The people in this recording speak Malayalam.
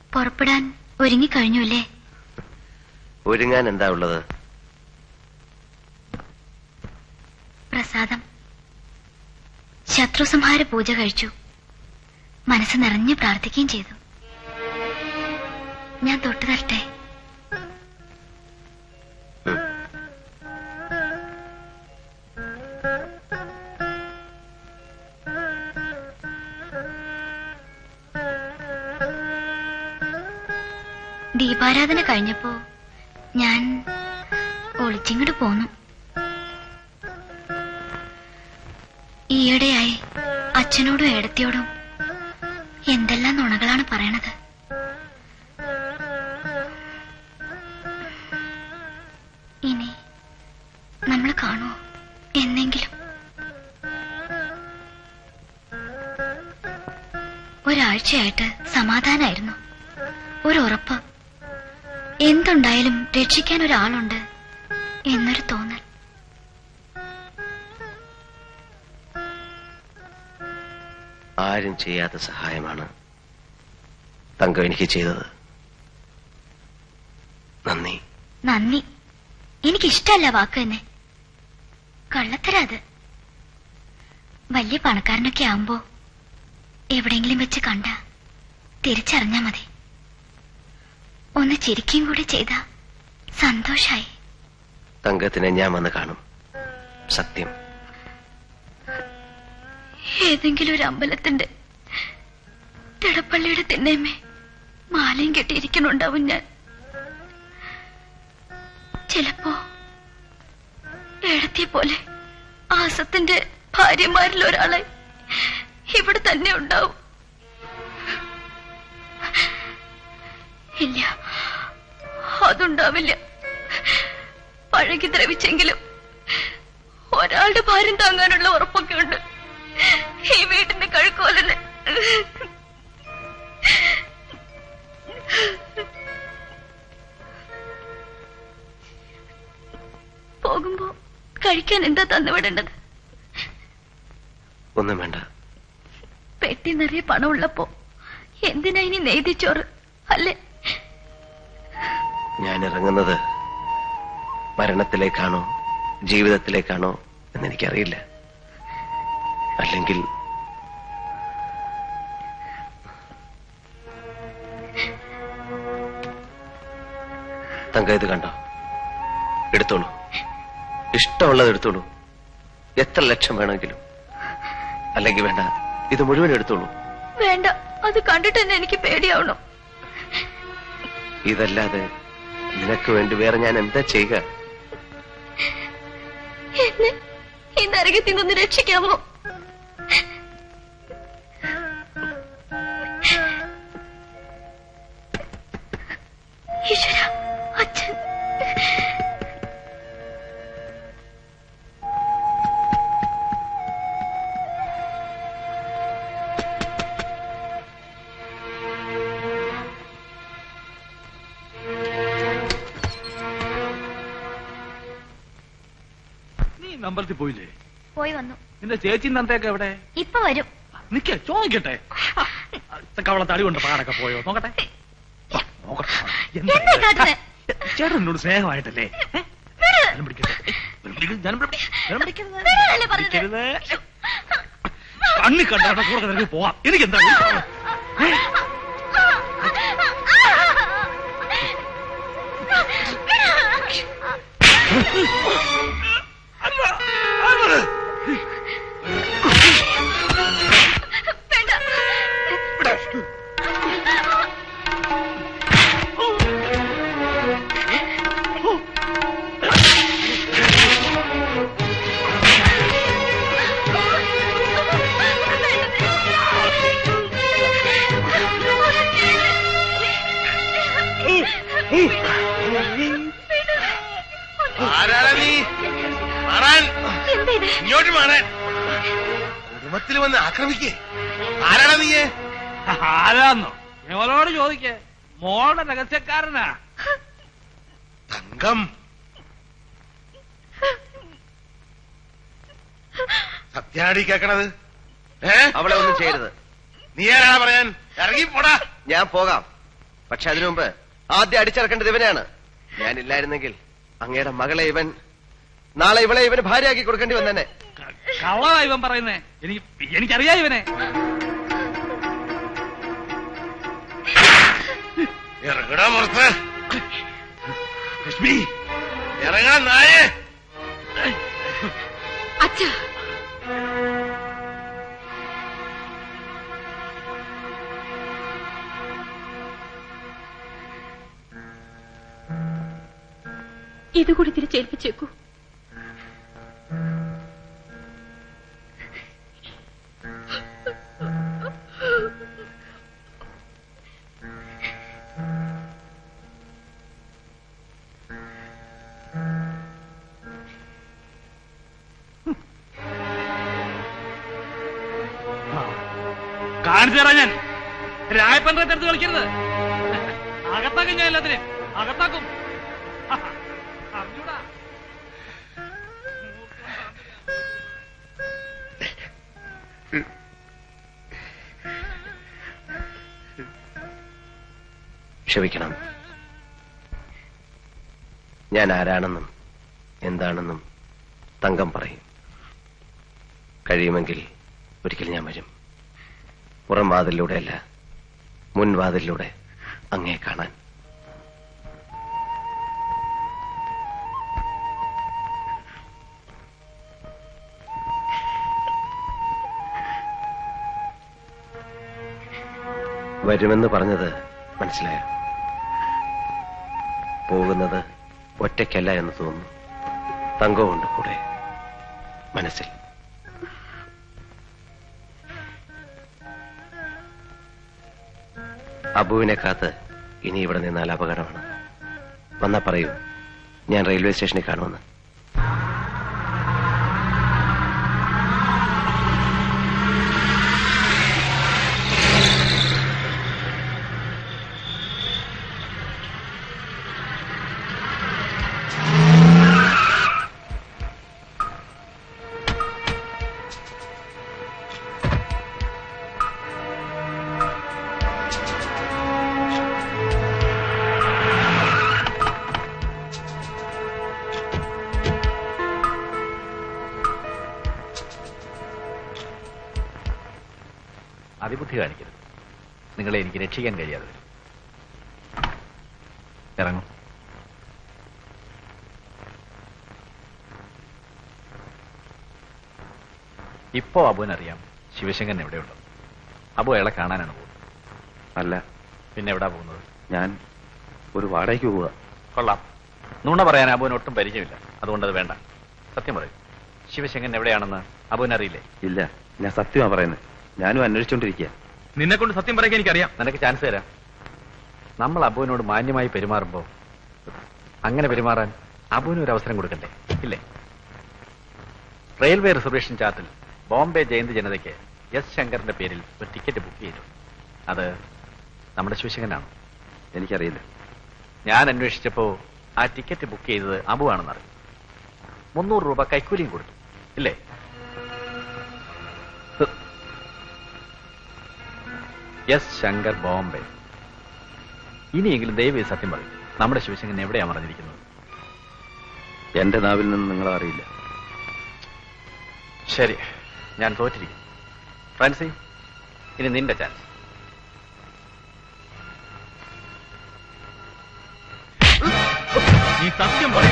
പുറപ്പെടാൻ ഒരുങ്ങിക്കഴിഞ്ഞു അല്ലേ ഒരുങ്ങാൻ എന്താ ഉള്ളത് പ്രസാദം ശത്രുസംഹാര പൂജ കഴിച്ചു മനസ്സ് നിറഞ്ഞു പ്രാർത്ഥിക്കുകയും ചെയ്തു ഞാൻ തൊട്ടു തരട്ടെ ദീപാരാധന കഴിഞ്ഞപ്പോ ഞാൻ ഒളിച്ചിങ്ങോട്ട് പോന്നു ഈയിടെയായി അച്ഛനോടും ഏടത്തിയോടും എന്തെല്ലാം നുണകളാണ് പറയണത് ഇനി നമ്മൾ കാണുമോ എന്നെങ്കിലും ഒരാഴ്ചയായിട്ട് സമാധാനായിരുന്നു ഒരു ഉറപ്പ് എന്തുണ്ടായാലും രക്ഷിക്കാൻ ഒരാളുണ്ട് എന്നൊരു തോന്നൽ ആരും ചെയ്യാത്ത സഹായമാണ് തങ്കം എനിക്ക് ചെയ്തത് നന്ദി നന്ദി എനിക്കിഷ്ടല്ല വാക്ക് തന്നെ കള്ളത്തരാ അത് വലിയ പണക്കാരനൊക്കെ ആവുമ്പോ എവിടെയെങ്കിലും വെച്ച് കണ്ട തിരിച്ചറിഞ്ഞാ മതി ഒന്ന് ചിരിക്കും കൂടി ചെയ്ത സന്തോഷായി തങ്കത്തിനെ ഞാൻ വന്ന് കാണും സത്യം ഏതെങ്കിലും ഒരു അമ്പലത്തിന്റെ തിടപ്പള്ളിയുടെ തിന്നേമേ മാലയും കെട്ടിയിരിക്കണുണ്ടാവും ഞാൻ ചിലപ്പോ ഏടത്തിയെ പോലെ ആസത്തിന്റെ ഭാര്യമാരിൽ ഒരാളെ ഇവിടെ തന്നെ ഉണ്ടാവും ഇല്ല അതുണ്ടാവില്ല പഴകി ദ്രവിച്ചെങ്കിലും ഒരാളുടെ ഭാരം താങ്ങാനുള്ള ഉറപ്പൊക്കെ ഉണ്ട് ഈ വീട്ടിന്റെ കഴുക്കോലിന് പോകുമ്പോ കഴിക്കാൻ എന്താ തന്നുവിടേണ്ടത് ഒന്നും വേണ്ട പെട്ടി നിറയെ പണം ഉള്ളപ്പോ എന്തിനാ ഇനി നെയ്തിച്ചോറ് അല്ലേ ഞാൻ ഇറങ്ങുന്നത് മരണത്തിലേക്കാണോ ജീവിതത്തിലേക്കാണോ എന്നെനിക്കറിയില്ല അല്ലെങ്കിൽ തങ്ക ഇത് കണ്ടോ എടുത്തോളൂ ഇഷ്ടമുള്ളത് എടുത്തോളൂ എത്ര ലക്ഷം വേണമെങ്കിലും അല്ലെങ്കിൽ വേണ്ട ഇത് മുഴുവൻ എടുത്തോളൂ വേണ്ട അത് കണ്ടിട്ട് തന്നെ എനിക്ക് പേടിയാവണു ഇതല്ലാതെ നിനക്ക് വേണ്ടി വേറെ ഞാൻ എന്താ ചെയ്യുക എന്നെ ഈ നരകത്തിൽ നിന്ന് രക്ഷിക്കാമോ ഈശ്വര അച്ഛൻ നീ അമ്പലത്തിൽ പോയില്ലേ പോയി വന്നു നിന്റെ ചേച്ചി നന്ദയൊക്കെ എവിടെ ഇപ്പൊ വരും നിക്ക ചോദിക്കട്ടെ കവള തടി കൊണ്ട് പാടൊക്കെ പോയോ നോക്കട്ടെ ആ, നോക്കട്ടെ എന്താ എന്താ ഇത്? കാട്ടുന്നെ? ചേട്ടൻ എന്നോട് സ്നേഹമായിട്ടല്ലേ ഏ? വിട്. ഞാനും പിടിക്കട്ടെ. ഞാനും പിടിക്കരുത്, ഞാനും പിടി- ഞാനും പിടിക്കരുത്. വിടാനല്ലേ പറഞ്ഞത്? പിടിക്കരുത്. കണ്ണി കണ്ടാ കൂടെ നിനക്ക് പോവാം എനിക്ക് എന്താ ആരാടാ നീ മാറാൻ എന്താ ഇത് ഇങ്ങോട്ട് മാറാൻ കുടുംബത്തിൽ വന്ന് ആക്രമിക്കേ ആരാടാ നീയെ ആരാന്നോ ഞങ്ങളോട് ചോദിക്കേ മോളുടെ രഹസ്യക്കാരനാ തങ്കം സത്യാടി കേക്കണത് ഏ അവളെ ഒന്നും ചെയ്യരുത് നീ ആരാടാ പറയാൻ ഇറങ്ങി പോടാ ഞാൻ പോകാം പക്ഷെ അതിനു മുമ്പ് ആദ്യം അടിച്ചിറക്കേണ്ടത് ഇവനാണ് ഞാനില്ലായിരുന്നെങ്കിൽ അങ്ങയുടെ മകളെ ഇവൻ നാളെ ഇവളെ ഇവന് ഭാര്യയാക്കി കൊടുക്കേണ്ടി വന്നെ കള്ളതാ ഇവൻ പറയുന്നേ എനിക്ക് എനിക്കറിയാം ഇവനെ ഇറങ്ങടാ പുറത്ത് ലക്ഷ്മി ഇറങ്ങാ നായേ അച്ഛാ ഇതുകൂടി തിരിച്ചേൽപ്പിച്ചേക്കൂ കാണിച്ചു തരാം ഞാൻ രായപ്പൻ്റെ അടുത്ത് കളിക്കരുത് അകത്താക്കും ഞാൻ എല്ലാത്തിനും അകത്താക്കും അറിഞ്ഞൂടാ ക്ഷമിക്കണം ഞാൻ ആരാണെന്നും എന്താണെന്നും തങ്കം പറയും കഴിയുമെങ്കിൽ ഒരിക്കൽ ഞാൻ വരും പുറം വാതിലൂടെയല്ല മുൻവാതിലൂടെ അങ്ങേ കാണാൻ വരുമെന്ന് പറഞ്ഞത് മനസ്സിലായോ പോകുന്നത് ഒറ്റയ്ക്കല്ല എന്ന് തോന്നുന്നു തങ്കവുമുണ്ട് കൂടെ മനസ്സിൽ അബുവിനെ കാത്ത് ഇനി ഇവിടെ നിന്നാൽ അപകടമാണ് വന്നാ പറയൂ ഞാൻ റെയിൽവേ സ്റ്റേഷനിൽ കാണുമെന്ന് അതിബുദ്ധി കാണിക്കരുത് നിങ്ങളെ എനിക്ക് രക്ഷിക്കാൻ കഴിയാതെ വരും ഇറങ്ങും ഇപ്പോ അബുവിനറിയാം ശിവശങ്കരൻ എവിടെയുണ്ട് അബു അയാളെ കാണാനാണ് പോകുന്നത് അല്ല പിന്നെ എവിടാ പോകുന്നത് ഞാൻ ഒരു വാടകയ്ക്ക് പോവുക കൊള്ളാം നുണ പറയാൻ അബുവിന് ഒട്ടും പരിചയമില്ല അതുകൊണ്ട് അത് വേണ്ട സത്യം പറയും ശിവശങ്കരൻ എവിടെയാണെന്ന് അബുവിനറിയില്ലേ ഇല്ല ഞാൻ സത്യമാ പറയുന്നത് ഞാനും അന്വേഷിച്ചോണ്ടിരിക്കുക നിന്നെ കൊണ്ട് സത്യം പറയാൻ എനിക്കറിയാം നിനക്ക് ചാൻസ് തരാം നമ്മൾ അബുവിനോട് മാന്യമായി പെരുമാറുമ്പോൾ അങ്ങനെ പെരുമാറാൻ അബുവിന് ഒരു അവസരം കൊടുക്കണ്ടേ ഇല്ലേ റെയിൽവേ റിസർവേഷൻ ചാർട്ടിൽ ബോംബെ ജയന്തി ജനതയ്ക്ക് എസ് ശങ്കറിന്റെ പേരിൽ ഒരു ടിക്കറ്റ് ബുക്ക് ചെയ്തു അത് നമ്മുടെ ശിവശങ്കരനാണ് എനിക്കറിയില്ല ഞാൻ അന്വേഷിച്ചപ്പോ ആ ടിക്കറ്റ് ബുക്ക് ചെയ്തത് അബു ആണെന്ന് അറിഞ്ഞു മുന്നൂറ് രൂപ കൈക്കൂലിയും കൊടുത്തു ഇല്ലേ എസ് ശങ്കർ ബോംബെ ഇനിയെങ്കിലും ദയവ് സത്യം പറയും നമ്മുടെ ശിവശങ്കരൻ എവിടെയാ മറഞ്ഞിരിക്കുന്നത് എന്റെ നാവിൽ നിന്ന് നിങ്ങളെ അറിയില്ല ശരി ഞാൻ തോറ്റിരിക്കും ഫ്രാൻസി ഇനി നിന്റെ ചാൻസ് നീ സത്യം പറ